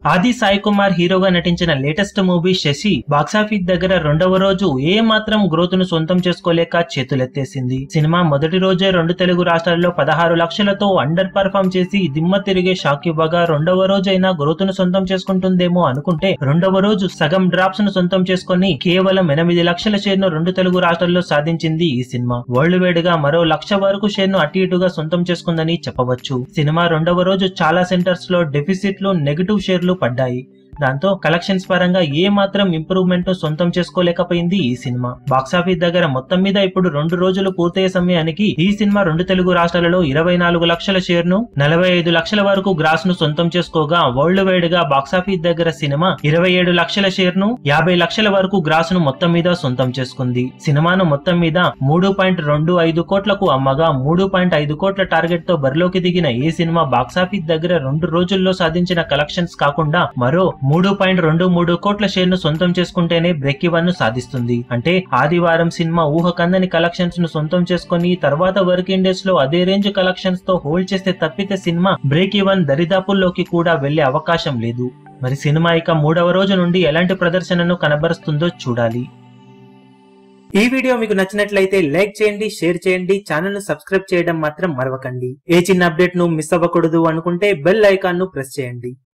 ఆది సాయి కుమార్ హీరోగా నటించిన లేటెస్ట్ మూవీ శశి బాక్సాఫీస్ దగ్గర రెండవ రోజు ఏ మాత్రం గ్రోత్ ను సొంతం చేసుకోలేక చేతులెత్తేసింది సినిమా మొదటి రోజే రెండు తెలుగు రాష్ట్రాల్లో పదహారు లక్షలతో అండర్ పర్ఫామ్ చేసి దిమ్మ తిరిగే షాక్ ఇవ్వగా రెండవ రోజైనా గ్రోత్ ను సొంతం చేసుకుంటుందేమో అనుకుంటే రెండవ రోజు సగం డ్రాప్స్ ను సొంతం చేసుకుని కేవలం ఎనిమిది లక్షల షేర్ ను రెండు తెలుగు రాష్ట్రాల్లో సాధించింది ఈ సినిమా వరల్డ్ వైడ్ గా మరో లక్ష వరకు షేర్ ను అటు ఇటుగా సొంతం చేసుకుందని చెప్పవచ్చు సినిమా రెండవ రోజు చాలా సెంటర్స్ లో డెఫిసిట్లు నెగిటివ్ షేర్లు పడ్డాయి దాంతో కలెక్షన్స్ పరంగా ఏ మాత్రం ఇంప్రూవ్మెంట్ ను సొంతం చేసుకోలేకపోయింది ఈ సినిమా బాక్సాఫీస్ దగ్గర మొత్తం మీద ఇప్పుడు రెండు రోజులు పూర్తయ్యే సమయానికి ఈ సినిమా రెండు తెలుగు రాష్ట్రాలలో ఇరవై నాలుగు లక్షల షేర్ ను నలభై ఐదు లక్షల వరకు గ్రాస్ ను సొంతం చేసుకోగా వరల్డ్ వైడ్ గా బాక్సాఫీస్ దగ్గర సినిమా ఇరవై ఏడు లక్షల షేర్ ను యాభై లక్షల వరకు గ్రాస్ ను మొత్తం మీద సొంతం చేసుకుంది సినిమాను మొత్తం మీద మూడు పాయింట్ రెండు ఐదు కోట్లకు అమ్మగా మూడు పాయింట్ ఐదు కోట్ల టార్గెట్ తో బరిలోకి దిగిన ఈ సినిమా బాక్సాఫీస్ దగ్గర రెండు రోజుల్లో సాధించిన కలెక్షన్స్ కాకుండా మరో మూడు పాయింట్ రెండు మూడు కోట్ల షేర్ ను సొంతం చేసుకుంటేనే బ్రేక్ ఇవన్ ను సాధిస్తుంది అంటే ఆదివారం సినిమా ఊహ కందని కలెక్షన్స్ ను సొంతం చేసుకుని తర్వాత వర్కింగ్ డేస్ లో అదే రేంజ్ కలెక్షన్స్ తో హోల్డ్ చేస్తే తప్పితే సినిమా బ్రేక్ ఈవెన్ దరిదాపుల్లోకి కూడా వెళ్లే అవకాశం లేదు మరి సినిమా ఇక మూడవ రోజు నుండి ఎలాంటి ప్రదర్శనను కనబరుస్తుందో చూడాలి ఈ వీడియో మీకు నచ్చినట్లయితే లైక్ చేయండి షేర్ చేయండి ఛానల్ ను సబ్స్క్రైబ్ చేయడం మాత్రం మరవకండి ఏ చిన్న అప్డేట్ ను మిస్ అవ్వకూడదు అనుకుంటే బెల్ ఐకాన్ ను ప్రెస్ చేయండి